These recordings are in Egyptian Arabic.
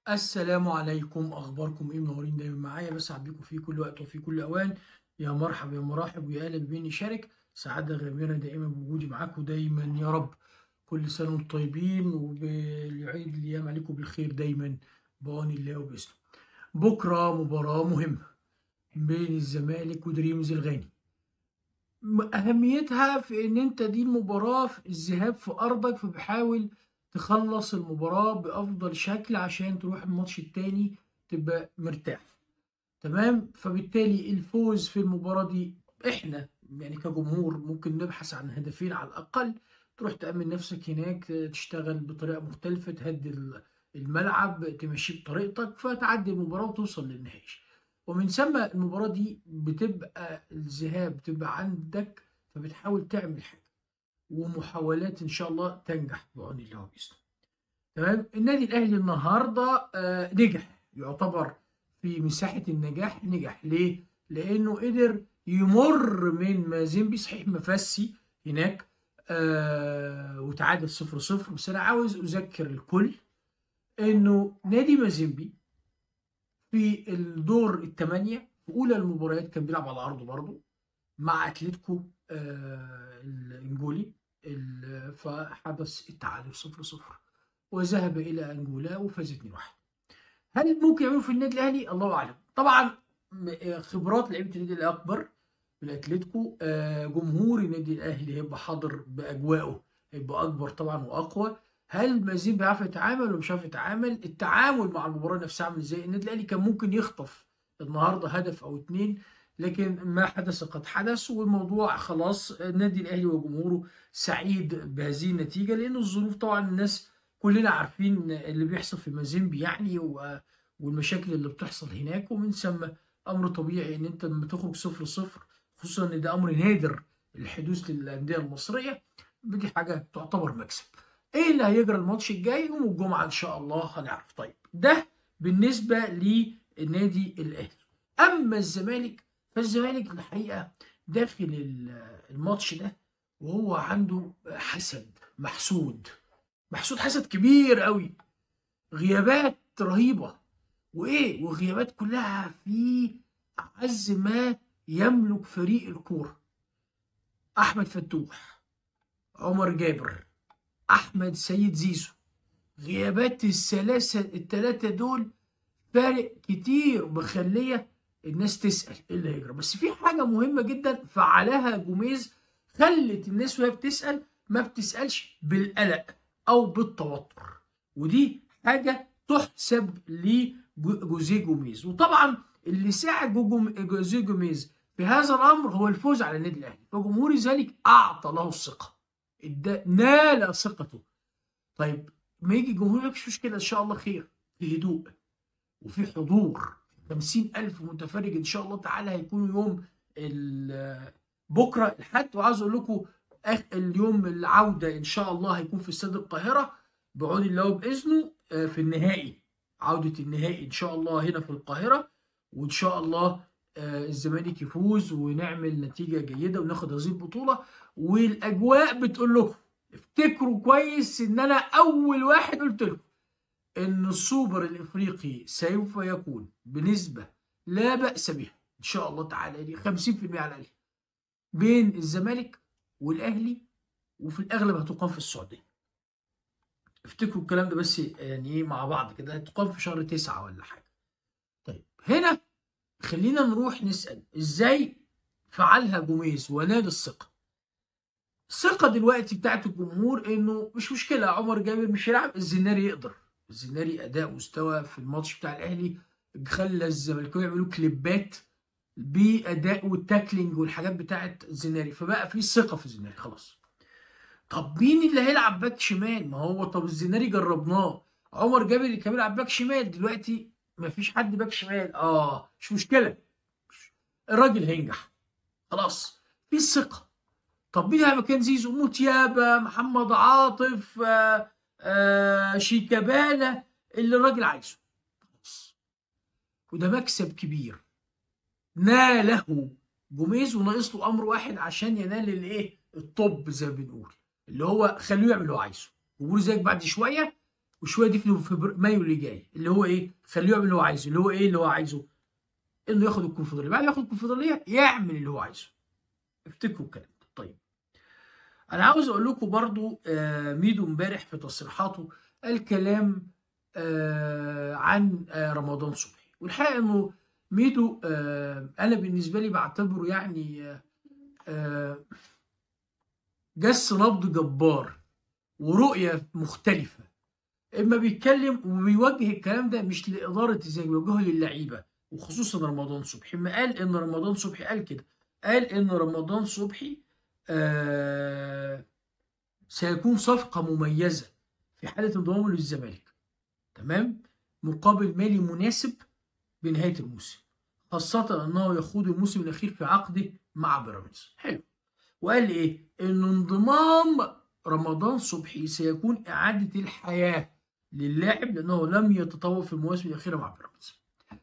السلام عليكم اخباركم ايه منورين دايما معايا بسعد بيكم في كل وقت وفي كل اوان يا مرحب يا مرحب ويا اهلا بيني شارك سعاده غامره دائما بوجودي معاكم دايما يا رب كل سنه وانتم طيبين وبالعيد الايام عليكم بالخير دايما بعون الله وباسمه بكره مباراه مهمه بين الزمالك ودريمز الغاني اهميتها في ان انت دي المباراه في الذهاب في ارضك فبحاول تخلص المباراة بأفضل شكل عشان تروح الماتش التاني تبقى مرتاح تمام فبالتالي الفوز في المباراة دي احنا يعني كجمهور ممكن نبحث عن هدفين على الأقل تروح تأمن نفسك هناك تشتغل بطريقة مختلفة تهدي الملعب تمشيه بطريقتك فتعدي المباراة وتوصل للنهائي ومن ثم المباراة دي بتبقى الذهاب بتبقى عندك فبتحاول تعمل حاجة ومحاولات ان شاء الله تنجح بعون الله باذنه. تمام؟ النادي الاهلي النهارده آه نجح يعتبر في مساحه النجاح نجح ليه؟ لانه قدر يمر من مازيمبي صحيح مفسي هناك آه وتعادل 0 0 بس انا عاوز اذكر الكل انه نادي مازيمبي في الدور الثمانيه في اولى المباريات كان بيلعب على ارضه برضه مع اتلتيكو آه الانجولي فحدث التعادل 0 0 وذهب الى انجولا وفاز 2 1 هل ممكن يعملوا في النادي الاهلي؟ الله اعلم طبعا خبرات لعيبه النادي الاكبر من اتلتيكو آه جمهور النادي الاهلي هيبقى حاضر باجوائه هيبقى اكبر طبعا واقوى هل مازين بيعرف يتعامل ولا مش عارف يتعامل؟ التعامل مع المباراه نفسها عامل ازاي؟ النادي الاهلي كان ممكن يخطف النهارده هدف او اتنين لكن ما حدث قد حدث والموضوع خلاص النادي الاهلي وجمهوره سعيد بهذه النتيجه لان الظروف طبعا الناس كلنا عارفين اللي بيحصل في مازيمبي يعني والمشاكل اللي بتحصل هناك ومن ثم امر طبيعي ان انت لما تخرج صفر صفر خصوصا ان ده امر نادر الحدوث للانديه المصريه دي حاجه تعتبر مكسب. ايه اللي هيجرى الماتش الجاي يوم الجمعه ان شاء الله هنعرف. طيب ده بالنسبه للنادي الاهلي. اما الزمالك فالزمالك الحقيقه داخل الماتش ده وهو عنده حسد محسود محسود حسد كبير قوي غيابات رهيبه وايه وغيابات كلها في اعز ما يملك فريق الكوره احمد فتوح عمر جابر احمد سيد زيزو غيابات الثلاثه الثلاثه دول فارق كتير مخليه الناس تسال ايه اللي هيجرى بس في حاجه مهمه جدا فعلها جوميز خلت الناس وهي بتسال ما بتسالش بالقلق او بالتوتر ودي حاجه تحسب لجوزيه جوميز وطبعا اللي ساعد جوزيه جوميز في هذا الامر هو الفوز على النادي الاهلي فجمهور ذلك اعطى له الثقه نال ثقته طيب ما يجي الجمهور مش مشكله ان شاء الله خير في هدوء وفي حضور خمسين ألف متفرج إن شاء الله تعالى هيكونوا يوم بكرة الحد وعاوز أقول لكم اليوم العودة إن شاء الله هيكون في استاد القاهرة بعون الله وبإذنه في النهائي عودة النهائي إن شاء الله هنا في القاهرة وإن شاء الله الزمالك يفوز ونعمل نتيجة جيدة وناخد هذه البطولة والأجواء بتقول لكم افتكروا كويس إن أنا أول واحد قلت لكم ان السوبر الافريقي سوف يكون بنسبه لا باس بها ان شاء الله تعالى دي 50% على الاقل بين الزمالك والاهلي وفي الاغلب هتقام في السعوديه افتكروا الكلام ده بس يعني ايه مع بعض كده هتقام في شهر تسعة ولا حاجه طيب هنا خلينا نروح نسال ازاي فعلها جوميز ونال الثقه الثقه دلوقتي بتاعت الجمهور انه مش مشكله عمر جابر مش هيلعب الزناري يقدر الزناري اداء مستوى في الماتش بتاع الاهلي خلى الزمالكاويه يعملوا كليبات باداء والتاكلينج والحاجات بتاعت الزناري فبقى في ثقه في الزناري خلاص طب مين اللي هيلعب باك شمال ما هو طب الزناري جربناه عمر جابر اللي كان بيلعب باك شمال دلوقتي ما فيش حد باك شمال اه مش مشكله الراجل هينجح خلاص في ثقه طب مين مكان زيزو موتيابا محمد عاطف آه آه شيكابالا اللي الراجل عايزه وده مكسب كبير ناله جوميز وناقص له امر واحد عشان ينال الايه الطب زي ما بنقول اللي هو خلوه يعمل اللي هو عايزه وجمهور زيك بعد شويه وشويه دي في فبر- مايو اللي جاي اللي هو ايه خليه يعمل اللي هو عايزه اللي هو ايه اللي هو عايزه انه ياخد الكونفدراليه بعد ما ياخد الكونفدراليه يعمل اللي هو عايزه افتكروا الكلام ده طيب انا عاوز اقول لكم برضو آه، ميدو امبارح في تصريحاته قال كلام آه، عن آه، رمضان صبحي والحقيقه انه ميدو آه، انا بالنسبه لي بعتبره يعني آه، آه، جس نبض جبار ورؤيه مختلفه اما بيتكلم وبيوجه الكلام ده مش لاداره ازاي بيوجهه للعيبه وخصوصا رمضان صبحي ما قال ان رمضان صبحي قال كده قال ان رمضان صبحي آه سيكون صفقه مميزه في حاله انضمامه للزمالك تمام مقابل مالي مناسب بنهايه الموسم خاصه انه يخوض الموسم الاخير في عقده مع بيراميدز حلو وقال ايه ان انضمام رمضان صبحي سيكون اعاده الحياه للاعب لانه لم يتطور في المواسم الاخيره مع بيراميدز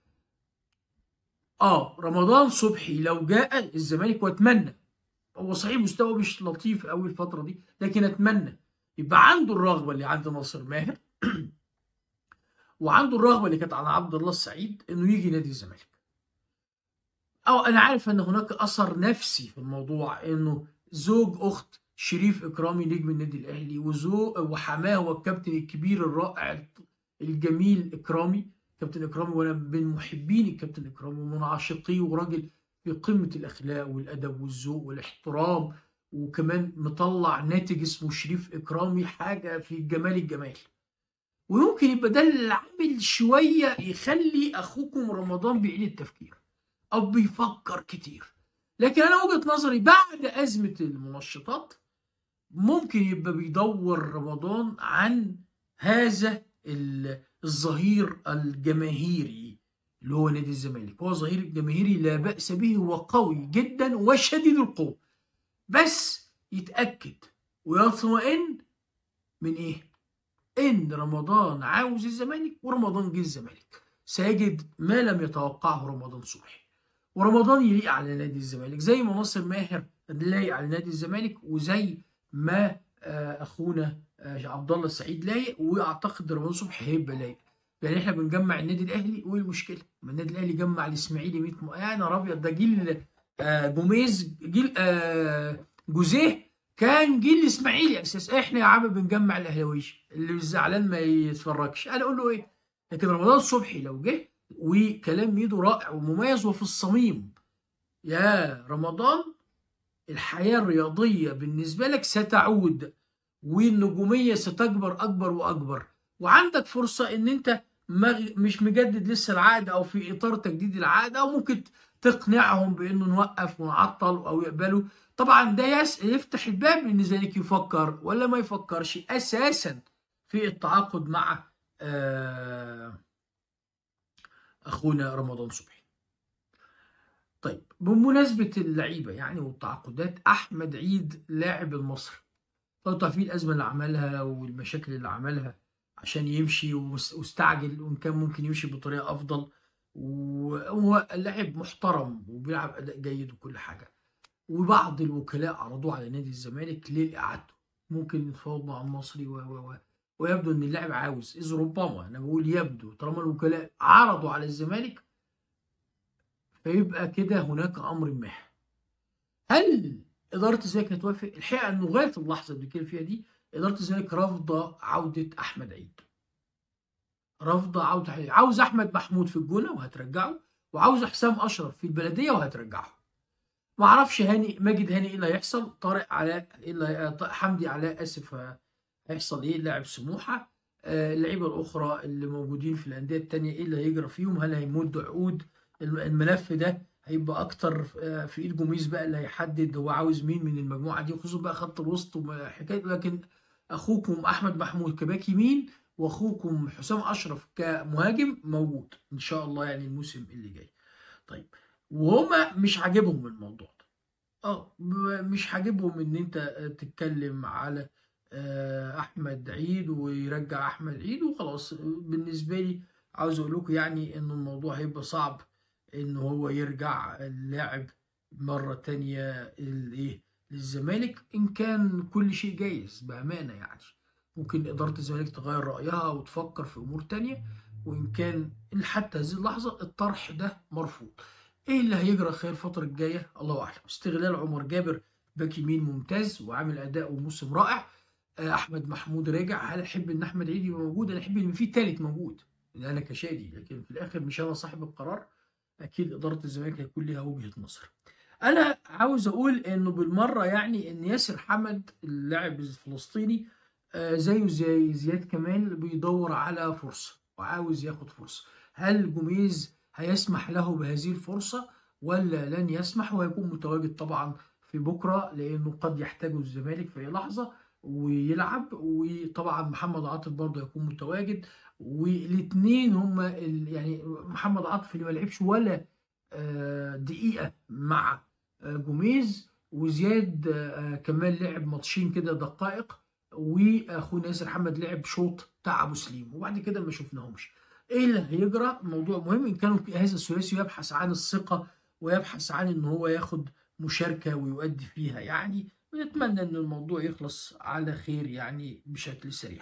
اه رمضان صبحي لو جاء الزمالك واتمنى هو صحيح مستوى مش لطيف قوي الفتره دي لكن اتمنى يبقى عنده الرغبه اللي عند ناصر ماهر وعنده الرغبه اللي كانت عند عبد الله السعيد انه يجي نادي الزمالك او انا عارف ان هناك اثر نفسي في الموضوع انه زوج اخت شريف اكرامي نجم النادي الاهلي وزوج وحماه هو الكابتن الكبير الرائع الجميل اكرامي كابتن اكرامي وانا من محبين الكابتن اكرامي ومن عاشقيه وراجل في قمه الاخلاق والادب والذوق والاحترام وكمان مطلع ناتج اسمه شريف اكرامي حاجه في جمال الجمال ويمكن يبقى ده اللي عامل شويه يخلي اخوكم رمضان بيعيد التفكير او بيفكر كتير لكن انا وجهه نظري بعد ازمه المنشطات ممكن يبقى بيدور رمضان عن هذا ال- الظهير الجماهيري اللي هو نادي الزمالك هو ظهير جماهيري لا بأس به وقوي جدا وشديد القوة بس يتأكد ويطمئن من ايه ان رمضان عاوز الزمالك ورمضان جه الزمالك سيجد ما لم يتوقعه رمضان صبحي ورمضان يليق على نادي الزمالك زي ما ناصر ماهر لايق على نادي الزمالك وزي ما آه، اخونا آه، عبد الله السعيد لايق واعتقد رمضان صبحي هيبقى لايق يعني احنا بنجمع النادي الاهلي وايه المشكله؟ ما النادي الاهلي جمع الاسماعيلي 100 م... يعني يا ابيض ده جيل آه، جوميز جيل آه، جوزيه كان جيل الاسماعيلي اساس احنا يا عم بنجمع الاهلاويش اللي زعلان ما يتفرجش انا اقول له ايه؟ لكن رمضان صبحي لو جه وكلام ميدو رائع ومميز وفي الصميم يا رمضان الحياة الرياضية بالنسبة لك ستعود والنجومية ستكبر أكبر وأكبر وعندك فرصة إن أنت مغ- مش مجدد لسه العقد أو في إطار تجديد العقد أو ممكن تقنعهم بإنه نوقف ونعطل أو يقبلوا طبعا ده يس يفتح الباب إن ذلك يفكر ولا ما يفكرش أساسا في التعاقد مع آه أخونا رمضان صبحي طيب بمناسبة اللعيبة يعني والتعاقدات أحمد عيد لاعب المصري طبعا في الأزمة اللي عملها والمشاكل اللي عملها عشان يمشي وس- واستعجل وإن كان ممكن يمشي بطريقة أفضل وهو لاعب محترم وبيلعب أداء جيد وكل حاجة وبعض الوكلاء عرضوه على نادي الزمالك للإعادة ممكن يتفاوض مع المصري و و و ويبدو إن اللاعب عاوز إذ ربما أنا بقول يبدو طالما الوكلاء عرضوا على الزمالك فيبقى كده هناك امر ما هل اداره الزمالك هتوافق الحقيقه انه لغايه اللحظه اللي بنتكلم فيها دي اداره الزمالك رافضه عوده احمد عيد رافضه عوده أحمد عيد. عاوز احمد محمود في الجونه وهترجعه وعاوز حسام اشرف في البلديه وهترجعه ما اعرفش هاني ماجد هاني ايه اللي هيحصل طارق علاء ايه اللي هي- ط- حمدي علاء اسف ه- هيحصل ايه لاعب سموحه آه، اللعيبه الاخرى اللي موجودين في الانديه التانيه ايه اللي هيجرى فيهم هل هيمدوا عقود الم- الملف ده هيبقى اكتر آه، في ايد جوميز بقى اللي هيحدد هو عاوز مين من المجموعه دي خصوصا بقى خط الوسط وحكايه لكن اخوكم احمد محمود كباك يمين واخوكم حسام اشرف كمهاجم موجود ان شاء الله يعني الموسم اللي جاي طيب وهما مش عاجبهم الموضوع ده اه ب- مش عاجبهم ان انت آه، تتكلم على آه، احمد عيد ويرجع احمد عيد وخلاص بالنسبه لي عاوز اقول لكم يعني ان الموضوع هيبقى صعب ان هو يرجع اللاعب مره تانية الايه للزمالك ان كان كل شيء جايز بامانه يعني ممكن اداره الزمالك تغير رايها وتفكر في امور تانية وان كان حتى هذه اللحظه الطرح ده مرفوض ايه اللي هيجرى خلال الفتره الجايه الله اعلم استغلال عمر جابر باك يمين ممتاز وعامل اداء وموسم رائع احمد محمود راجع هل احب ان احمد عيد يبقى موجود انا احب ان في ثالث موجود انا كشادي لكن في الاخر مش انا صاحب القرار اكيد اداره الزمالك هيكون ليها وجهه نظر انا عاوز اقول انه بالمره يعني ان ياسر حمد اللاعب الفلسطيني زيه زي زياد كمال بيدور على فرصه وعاوز ياخد فرصه هل جوميز هيسمح له بهذه الفرصه ولا لن يسمح وهيكون متواجد طبعا في بكره لانه قد يحتاجه الزمالك في اي لحظه ويلعب وطبعا محمد عاطف برضه هيكون متواجد والاثنين هم يعني محمد عاطف اللي ما لعبش ولا دقيقه مع جوميز وزياد كمال لعب ماتشين كده دقائق واخونا ياسر حمد لعب شوط بتاع ابو سليم وبعد كده ما شفناهمش ايه اللي هيجرى موضوع مهم ان كانوا هذا الثلاثي يبحث عن الثقه ويبحث عن ان هو ياخد مشاركه ويؤدي فيها يعني ونتمنى ان الموضوع يخلص على خير يعني بشكل سريع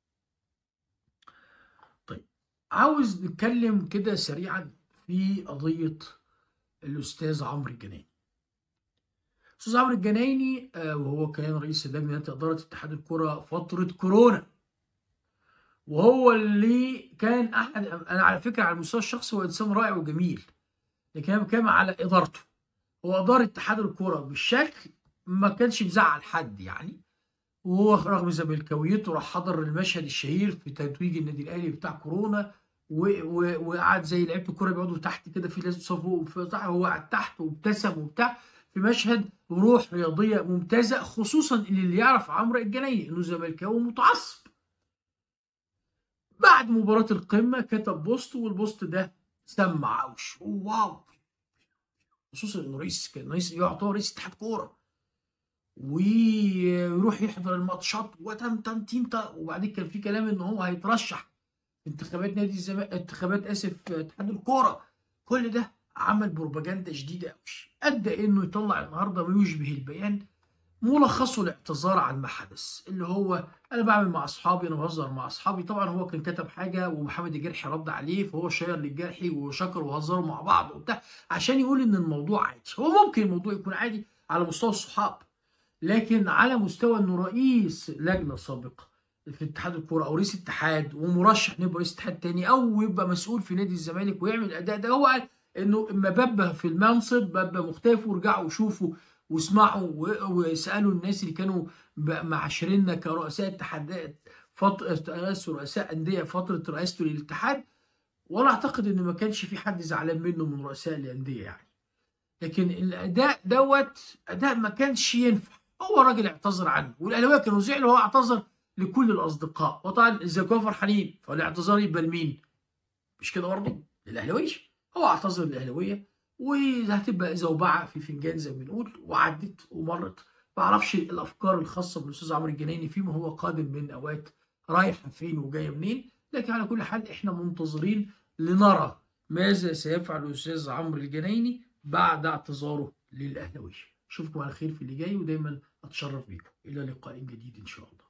طيب عاوز نتكلم كده سريعا في قضيه الاستاذ عمرو الجنايني الاستاذ عمرو الجنايني وهو كان رئيس لجنه اداره اتحاد الكره فتره كورونا وهو اللي كان احد انا على فكره على المستوى الشخصي هو انسان رائع وجميل لكن انا بتكلم على ادارته هو ادار اتحاد الكره بالشكل ما كانش مزعل حد يعني وهو رغم زملكاويته راح حضر المشهد الشهير في تتويج النادي الاهلي بتاع كورونا وقعد زي لعيبه الكوره بيقعدوا تحت كده في ناس فوق هو قعد تحت وابتسم وبتاع في مشهد روح رياضيه ممتازه خصوصا اللي يعرف عمرو الجنايني انه زملكاوي متعصب بعد مباراه القمه كتب بوست والبوست ده سمع اوش واو خصوصا انه رئيس كان رئيس يعتبر رئيس اتحاد كوره ويروح يحضر الماتشات وتم تم تيم وبعدين كان في كلام ان هو هيترشح انتخابات نادي الزمالك انتخابات اسف اتحاد الكوره كل ده عمل بروباجندا شديده قوي ادى انه يطلع النهارده ما يشبه البيان ملخصه الاعتذار عن ما حدث اللي هو انا بعمل مع اصحابي انا بهزر مع اصحابي طبعا هو كان كتب حاجه ومحمد الجرحي رد عليه فهو شير للجرحي وشكر وهزروا مع بعض وبتاع عشان يقول ان الموضوع عادي هو ممكن الموضوع يكون عادي على مستوى الصحاب لكن على مستوى انه رئيس لجنه سابقه في اتحاد الكوره او رئيس اتحاد ومرشح يبقى رئيس اتحاد تاني او يبقى مسؤول في نادي الزمالك ويعمل الاداء ده هو قال انه اما ببه في المنصب ببه مختلف وارجعوا وشوفوا واسمعوا واسالوا الناس اللي كانوا معاشريننا كرؤساء اتحادات فتره رؤساء انديه فتره رئاسته للاتحاد ولا اعتقد ان ما كانش في حد زعلان منه من رؤساء الانديه يعني لكن الاداء دوت اداء ما كانش ينفع هو راجل اعتذر عنه والاهلاويه كانوا زعلوا هو اعتذر لكل الاصدقاء وطبعا الزكاه فرحانين فالاعتذار يبقى لمين؟ مش كده برضه؟ للاهلاويه هو اعتذر للاهلاويه وهتبقى زوبعه في فنجان زي ما بنقول وعدت ومرت ما اعرفش الافكار الخاصه بالاستاذ عمرو الجنايني فيما هو قادم من اوقات رايحه فين وجايه منين لكن على كل حال احنا منتظرين لنرى ماذا سيفعل الاستاذ عمرو الجنايني بعد اعتذاره للاهلاويه اشوفكم على خير في اللي جاي ودايما اتشرف بيكم الى لقاء جديد ان شاء الله